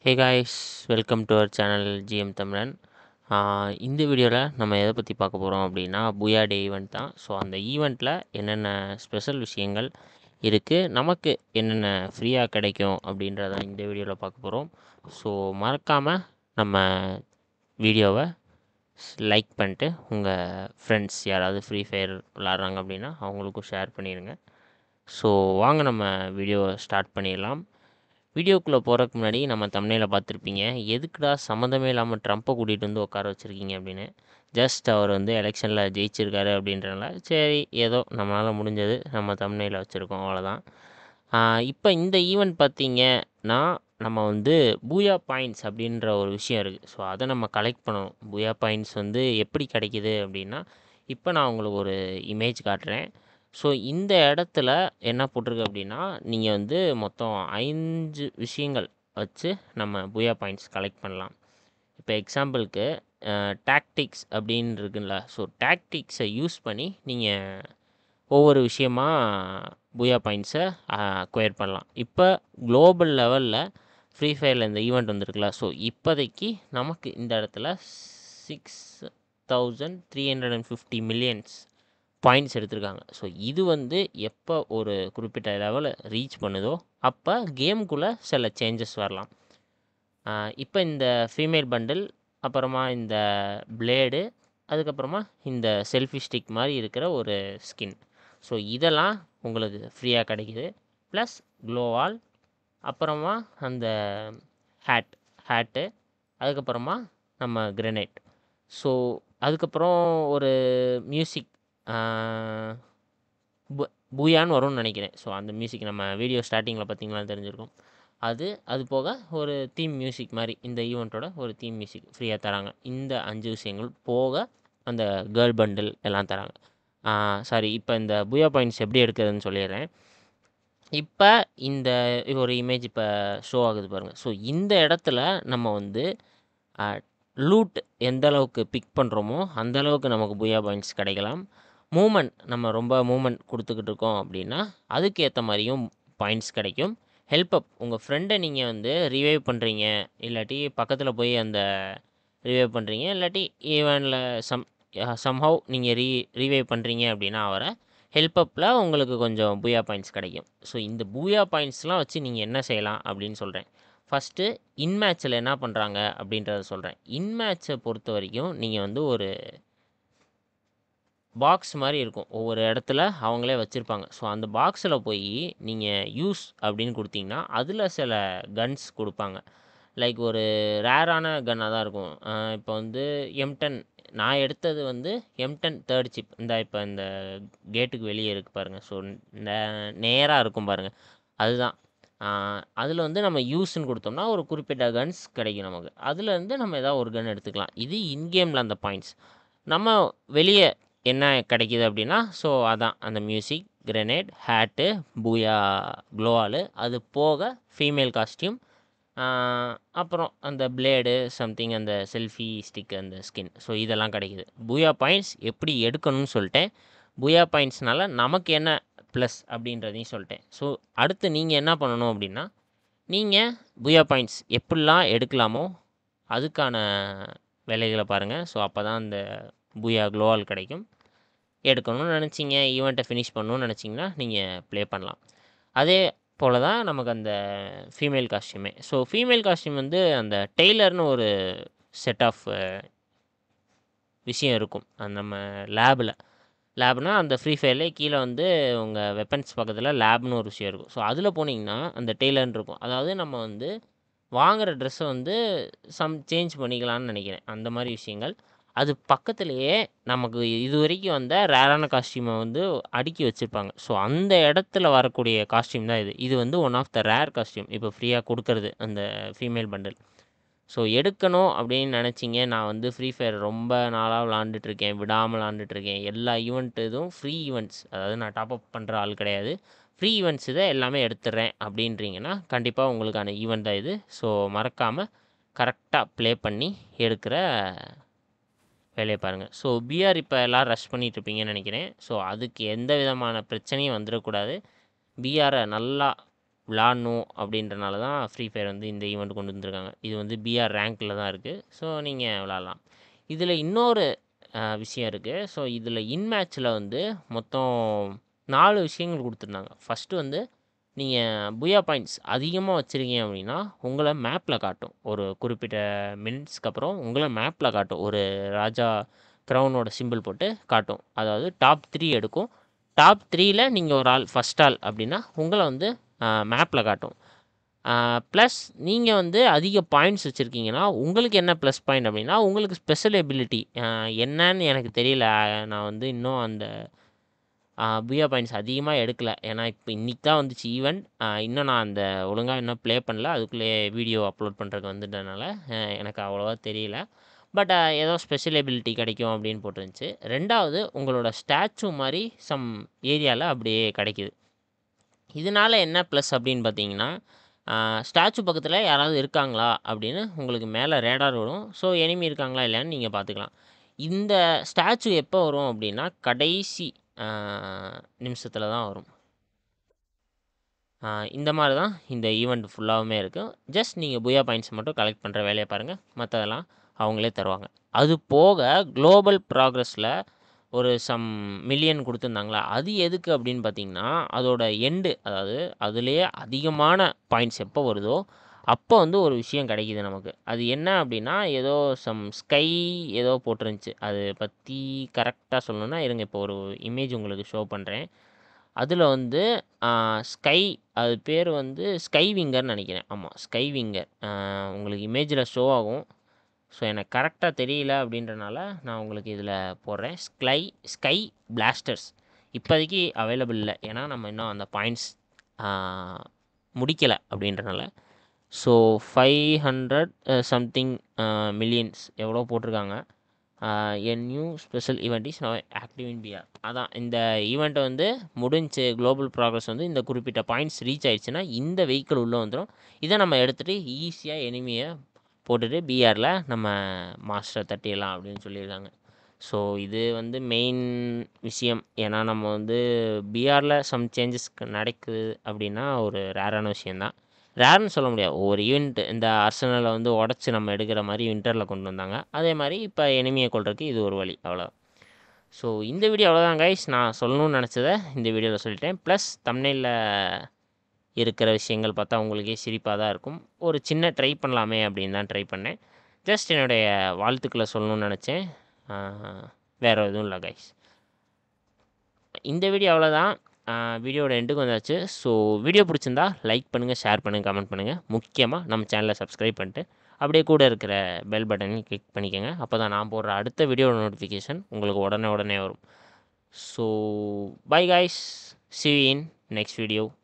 hey guys welcome to our channel GM Tamilan ஆஹ் இந்த வீடியோவில் நம்ம எதை பற்றி பார்க்க போகிறோம் அப்படின்னா புயா டே ஈவெண்ட் தான் ஸோ அந்த ஈவெண்ட்டில் என்னென்ன ஸ்பெஷல் விஷயங்கள் இருக்குது நமக்கு என்னென்ன ஃப்ரீயாக கிடைக்கும் அப்படின்றத இந்த வீடியோவில் பார்க்க போகிறோம் ஸோ மறக்காமல் நம்ம வீடியோவை லைக் பண்ணிட்டு உங்கள் ஃப்ரெண்ட்ஸ் யாராவது ஃப்ரீ ஃபயர் விளாட்றாங்க அப்படின்னா அவங்களுக்கும் ஷேர் பண்ணிடுங்க ஸோ வாங்க நம்ம வீடியோவை ஸ்டார்ட் பண்ணிடலாம் வீடியோக்குள்ளே போகிறதுக்கு முன்னாடி நம்ம தமிழில் பார்த்துருப்பீங்க எதுக்குடா சம்மந்தமே இல்லாமல் ட்ரம்ப்பை கூட்டிகிட்டு வந்து உட்கார வச்சுருக்கீங்க அப்படின்னு ஜஸ்ட் அவர் வந்து எலெக்ஷனில் ஜெயிச்சிருக்காரு அப்படின்றனால சரி ஏதோ நம்மளால் முடிஞ்சது நம்ம தமிழில் வச்சுருக்கோம் அவ்வளோதான் இப்போ இந்த ஈவெண்ட் பார்த்தீங்கன்னா நம்ம வந்து பூயா பாயிண்ட்ஸ் அப்படின்ற ஒரு விஷயம் இருக்குது ஸோ அதை நம்ம கலெக்ட் பண்ணணும் பூயா பாயிண்ட்ஸ் வந்து எப்படி கிடைக்கிது அப்படின்னா இப்போ நான் உங்களுக்கு ஒரு இமேஜ் காட்டுறேன் ஸோ இந்த இடத்துல என்ன போட்டிருக்கு அப்படின்னா நீங்கள் வந்து மொத்தம் ஐந்து விஷயங்கள் வச்சு நம்ம பூயா பாயிண்ட்ஸ் கலெக்ட் பண்ணலாம் இப்போ எக்ஸாம்பிளுக்கு டாக்டிக்ஸ் அப்படின்னு இருக்குல்ல ஸோ டாக்டிக்ஸை யூஸ் பண்ணி நீங்கள் ஒவ்வொரு விஷயமா பூயா பாயிண்ட்ஸை அக்வயர் பண்ணலாம் இப்போ குளோபல் லெவலில் ஃப்ரீ ஃபயரில் இந்த ஈவெண்ட் வந்திருக்குல்ல ஸோ இப்போதைக்கு நமக்கு இந்த இடத்துல six thousand three hundred and fifty millions points எடுத்திருக்காங்க ஸோ இது வந்து எப்போ ஒரு குறிப்பிட்ட லெவலில் ரீச் பண்ணுதோ அப்போ கேமுக்குள்ளே சில சேஞ்சஸ் வரலாம் இப்போ இந்த ஃபீமேல் பண்டில் அப்புறமா இந்த பிளேடு அதுக்கப்புறமா இந்த செல்ஃபி ஸ்டிக் மாதிரி இருக்கிற ஒரு ஸ்கின் ஸோ இதெல்லாம் உங்களுக்கு ஃப்ரீயாக கிடைக்குது ப்ளஸ் க்ளோவால் அப்புறமா அந்த ஹேட் ஹேட்டு அதுக்கப்புறமா நம்ம கிரனேட் ஸோ அதுக்கப்புறம் ஒரு மியூசிக் பு பூயான்னு வரும்னு நினைக்கிறேன் ஸோ அந்த மியூசிக் நம்ம வீடியோ ஸ்டார்டிங்கில் பார்த்தீங்களா தெரிஞ்சிருக்கும் அது அது போக ஒரு தீம் மியூசிக் மாதிரி இந்த ஈவெண்ட்டோட ஒரு தீம் மியூசிக் ஃப்ரீயாக தராங்க இந்த அஞ்சு விஷயங்கள் போக அந்த கேர்ள் பண்டில் எல்லாம் தராங்க சாரி இப்போ இந்த பூயா பாயிண்ட்ஸ் எப்படி எடுக்கிறதுன்னு சொல்லிடுறேன் இப்போ இந்த ஒரு இமேஜ் இப்போ ஷோ ஆகுது பாருங்கள் ஸோ இந்த இடத்துல நம்ம வந்து லூட் எந்த அளவுக்கு பிக் பண்ணுறோமோ அந்த அளவுக்கு நமக்கு பூயா பாயிண்ட்ஸ் கிடைக்கலாம் மூமெண்ட் நம்ம ரொம்ப மூமெண்ட் கொடுத்துக்கிட்டு இருக்கோம் அப்படின்னா அதுக்கு ஏற்ற மாதிரியும் பாயிண்ட்ஸ் கிடைக்கும் ஹெல்ப் அப் உங்கள் ஃப்ரெண்டை நீங்கள் வந்து ரிவைவ் பண்ணுறீங்க இல்லாட்டி பக்கத்தில் போய் அந்த ரிவைவ் பண்ணுறீங்க இல்லாட்டி ஈவனில் சம் சம்ஹவ் நீங்கள் ரீ ரிவைவ் பண்ணுறீங்க அப்படின்னா அவரை ஹெல்ப் அப்பில் உங்களுக்கு கொஞ்சம் பூயா பாயிண்ட்ஸ் கிடைக்கும் ஸோ இந்த பூயா பாயிண்ட்ஸ்லாம் வச்சு நீங்கள் என்ன செய்யலாம் அப்படின்னு சொல்கிறேன் ஃபஸ்ட்டு இன் மேட்ச்சில் என்ன பண்ணுறாங்க அப்படின்றத சொல்கிறேன் இன் மேட்ச்சை பொறுத்த வரைக்கும் நீங்கள் வந்து ஒரு பாக்ஸ் மாதிரி இருக்கும் ஒவ்வொரு இடத்துல அவங்களே வச்சுருப்பாங்க ஸோ அந்த பாக்ஸில் போய் நீங்கள் யூஸ் அப்படின்னு கொடுத்தீங்கன்னா அதில் சில கன்ஸ் கொடுப்பாங்க லைக் ஒரு ரேரான கன்னாக தான் இருக்கும் இப்போ வந்து எம்டன் நான் எடுத்தது வந்து எம்டன் தேர்ட் சிப் இந்த இப்போ இந்த கேட்டுக்கு வெளியே இருக்குது பாருங்கள் ஸோ நேராக இருக்கும் பாருங்கள் அதுதான் அதில் வந்து நம்ம யூஸ்ன்னு கொடுத்தோம்னா ஒரு குறிப்பிட்ட கன்ஸ் கிடைக்கும் நமக்கு அதுலேருந்து நம்ம ஏதாவது ஒரு கன் எடுத்துக்கலாம் இது இன்கேமில் அந்த பாயிண்ட்ஸ் நம்ம வெளியே என்ன கிடைக்கிது அப்படின்னா ஸோ அதான் அந்த மியூசிக் கிரனேட் ஹேட்டு பூயா க்ளோவாலு அது போக ஃபீமேல் காஸ்டியூம் அப்புறம் அந்த பிளேடு சம்திங் அந்த செல்ஃபி ஸ்டிக் அந்த ஸ்கின் ஸோ இதெல்லாம் கிடைக்கிது பூயா பாயிண்ட்ஸ் எப்படி எடுக்கணும்னு சொல்லிட்டேன் பூயா பாயிண்ட்ஸ்னால நமக்கு என்ன ப்ளஸ் அப்படின்றதையும் சொல்லிட்டேன் ஸோ அடுத்து நீங்கள் என்ன பண்ணணும் அப்படின்னா நீங்கள் பூயா பாயிண்ட்ஸ் எப்படிலாம் எடுக்கலாமோ அதுக்கான வேலைகளை பாருங்கள் ஸோ அப்போ தான் அந்த பூயா க்ளோவால் கிடைக்கும் எடுக்கணும்னு நினச்சிங்க ஈவெண்ட்டை ஃபினிஷ் பண்ணணும்னு நினச்சிங்கன்னா நீங்கள் ப்ளே பண்ணலாம் அதே போல் தான் நமக்கு அந்த ஃபீமேல் காஸ்டியூமே ஸோ ஃபீமேல் காஸ்டியூம் வந்து அந்த டெய்லர்னு ஒரு செட் ஆஃப் விஷயம் இருக்கும் அந்த நம்ம லேபில் லேப்னால் அந்த ஃப்ரீ ஃபயர்லேயே கீழே வந்து உங்கள் வெப்பன்ஸ் பக்கத்தில் லேப்னு ஒரு விஷயம் இருக்கும் ஸோ அதில் போனீங்கன்னா அந்த டெய்லர்னு இருக்கும் அதாவது நம்ம வந்து வாங்குகிற ட்ரெஸ்ஸை வந்து சம் சேஞ்ச் பண்ணிக்கலாம்னு நினைக்கிறேன் அந்த மாதிரி விஷயங்கள் அது பக்கத்துலேயே நமக்கு இது வரைக்கும் வந்த ரேரான காஸ்டியூமை வந்து அடுக்கி வச்சுருப்பாங்க ஸோ அந்த இடத்துல வரக்கூடிய காஸ்டியூம் தான் இது இது வந்து one of the rare costume இப்போ ஃப்ரீயாக கொடுக்கறது அந்த ஃபீமேல் பண்டில் ஸோ எடுக்கணும் அப்படின்னு நினச்சிங்க நான் வந்து ஃப்ரீ ஃபயர் ரொம்ப நாளாக விளாண்டுட்ருக்கேன் விடாமல் விளாண்டுட்ருக்கேன் எல்லா ஈவெண்ட் இதுவும் ஃப்ரீ ஈவெண்ட்ஸ் அதாவது நான் டாப் அப் பண்ணுற ஆள் கிடையாது ஃப்ரீ ஈவெண்ட்ஸ் இதை எல்லாமே எடுத்துடுறேன் அப்படின்றீங்கன்னா கண்டிப்பாக உங்களுக்கான ஈவெண்ட் தான் இது ஸோ மறக்காமல் கரெக்டாக ப்ளே பண்ணி எடுக்கிற வேலையை பாருங்கள் ஸோ பிஆர் இப்போ எல்லோரும் ரஷ் பண்ணிகிட்ருப்பீங்கன்னு நினைக்கிறேன் ஸோ அதுக்கு எந்த விதமான பிரச்சனையும் வந்துடக்கூடாது பிஆரை நல்லா விளாடணும் அப்படின்றனால தான் ஃப்ரீ ஃபயர் வந்து இந்த ஈவெண்ட் கொண்டு வந்திருக்காங்க இது வந்து பிஆர் ரேங்க்கில் தான் இருக்குது ஸோ நீங்கள் விளாட்லாம் இதில் இன்னொரு அஹ், விஷயம் இருக்குது ஸோ இதில் இன் மேட்ச்சில் வந்து மொத்தம் நாலு விஷயங்கள் கொடுத்துருந்தாங்க ஃபஸ்ட்டு வந்து நீங்கள் புயா பாயிண்ட்ஸ் அதிகமாக வச்சுருக்கீங்க அப்படின்னா உங்களை மேப்பில் காட்டும் ஒரு குறிப்பிட்ட மினிட்ஸ்க்கு அப்புறம் உங்களை மேப்பில் காட்டும் ஒரு ராஜா க்ரௌனோட சிம்பிள் போட்டு காட்டும் அதாவது டாப் த்ரீ எடுக்கும் டாப் த்ரீயில் நீங்கள் ஒரு ஆள் ஃபஸ்ட் ஆள் அப்படின்னா உங்களை வந்து மேப்பில் காட்டும் ப்ளஸ் நீங்கள் வந்து அதிக பாயிண்ட்ஸ் வச்சுருக்கீங்கன்னா உங்களுக்கு என்ன ப்ளஸ் பாயிண்ட் அப்படின்னா உங்களுக்கு ஸ்பெஷல் எபிலிட்டி என்னன்னு எனக்கு தெரியல நான் வந்து இன்னும் அந்த பியா பாயிண்ட்ஸ் அதிகமாக எடுக்கல ஏன்னா இப்போ இன்றைக்கி தான் வந்துச்சு ஈவெண்ட் இன்னும் நான் அந்த ஒழுங்காக இன்னும் ப்ளே பண்ணல அதுக்குள்ளே வீடியோ அப்லோட் பண்ணுறதுக்கு வந்துட்டனால அஹ், எனக்கு அவ்வளோவா தெரியல பட் ஏதோ ஸ்பெஷல் எபிலிட்டி கிடைக்கும் அப்படின்னு போட்டிருந்துச்சு ரெண்டாவது உங்களோட ஸ்டாச்சு மாதிரி சம் ஏரியாவில் அப்படியே கிடைக்குது இதனால என்ன ப்ளஸ் அப்படின்னு பார்த்தீங்கன்னா ஸ்டாச்சு பக்கத்தில் யாராவது இருக்காங்களா அப்படின்னு உங்களுக்கு மேலே ரேடார் வரும் ஸோ எனிமி இருக்காங்களா இல்லையான்னு நீங்கள் பார்த்துக்கலாம் இந்த ஸ்டாச்சு எப்போ வரும் அப்படின்னா கடைசி நிமிஷத்தில் தான் வரும் ஆஹ் இந்த மாதிரி தான் இந்த ஈவெண்ட் ஃபுல்லாகவுமே இருக்கும் ஜஸ்ட் நீங்கள் புயா பாயிண்ட்ஸ் மட்டும் கலெக்ட் பண்ணுற வேலையை பாருங்கள் மற்றதெல்லாம் அவங்களே தருவாங்க அது போக குளோபல் ப்ராக்ரஸில் ஒரு சம் மில்லியன் கொடுத்துருந்தாங்களா அது எதுக்கு அப்படின்னு பார்த்தீங்கன்னா அதோட எண்டு அதாவது அதுலேயே அதிகமான பாயிண்ட்ஸ் எப்போ வருதோ அப்போ வந்து ஒரு விஷயம் கிடைக்கிது நமக்கு அது என்ன அப்படின்னா ஏதோ சம் ஸ்கை ஏதோ போட்டிருந்துச்சு அது பற்றி கரெக்டாக சொல்லணும்னா இருங்க இப்போ ஒரு இமேஜ் உங்களுக்கு ஷோ பண்ணுறேன் அதில் வந்து ஸ்கை அது பேர் வந்து ஸ்கை விங்கர்னு நினைக்கிறேன் ஆமாம் ஸ்கை விங்கர் உங்களுக்கு இமேஜில் ஷோ ஆகும் ஸோ எனக்கு கரெக்டாக தெரியல அப்படின்றனால நான் உங்களுக்கு இதில் போடுறேன் ஸ்கை ஸ்கை பிளாஸ்டர்ஸ் இப்போதைக்கு அவைலபிள் இல்லை ஏன்னா நம்ம இன்னும் அந்த பாயிண்ட்ஸ் முடிக்கலை அப்படின்றனால so five hundred something millions எவ்வளோ போட்டிருக்காங்க an new special event is now active in PR அதான் இந்த ஈவெண்ட்டை வந்து முடிஞ்சு குளோபல் ப்ராக்ரஸ் வந்து இந்த குறிப்பிட்ட பாயிண்ட்ஸ் ரீச் ஆயிடுச்சுன்னா இந்த வெஹிக்கிள் உள்ளே வந்துடும் இதை நம்ம எடுத்துகிட்டு ஈஸியாக எனிமியை போட்டுட்டு பிஆரில் நம்ம மாஸ்டரை தட்டிடலாம் அப்படின்னு சொல்லியிருக்காங்க ஸோ இது வந்து மெயின் விஷயம் ஏன்னா நம்ம வந்து பிஆரில் சம் சேஞ்சஸ் நடக்குது அப்படின்னா ஒரு ரேரான விஷயந்தான் ரேர்னு சொல்ல முடியாது ஒவ்வொரு ஈவெண்ட் இந்த அர்சனலை வந்து உடச்சி நம்ம எடுக்கிற மாதிரி வின்டரில் கொண்டு வந்தாங்க அதே மாதிரி இப்போ எனிமியை கொள்றதுக்கு இது ஒரு வழி அவ்வளோ ஸோ இந்த வீடியோ அவ்வளோதான் கைஸ் நான் சொல்லணும்னு நினச்சதை இந்த வீடியோவில் சொல்லிட்டேன் ப்ளஸ் தமிழில் இருக்கிற விஷயங்கள் பார்த்தா உங்களுக்கே சிரிப்பாக தான் இருக்கும் ஒரு சின்ன ட்ரை பண்ணலாமே அப்படின்னு தான் ட்ரை பண்ணேன் ஜஸ்ட் என்னுடைய வாழ்த்துக்களை சொல்லணும்னு நினச்சேன் வேறு எதுவும் இல்லை கைஸ் இந்த வீடியோ அவ்வளோதான் வீடியோட எண்டுக்கு வந்தாச்சு ஸோ வீடியோ பிடிச்சிருந்தா லைக் பண்ணுங்கள் ஷேர் பண்ணுங்கள் கமெண்ட் பண்ணுங்கள் முக்கியமாக நம்ம சேனலை சப்ஸ்கிரைப் பண்ணிட்டு அப்படியே கூட இருக்கிற பெல் பட்டனையும் கிளிக் பண்ணிக்கோங்க அப்போ தான் நான் போடுற அடுத்த வீடியோட நோட்டிஃபிகேஷன் உங்களுக்கு உடனே உடனே வரும் so bye guys see in next video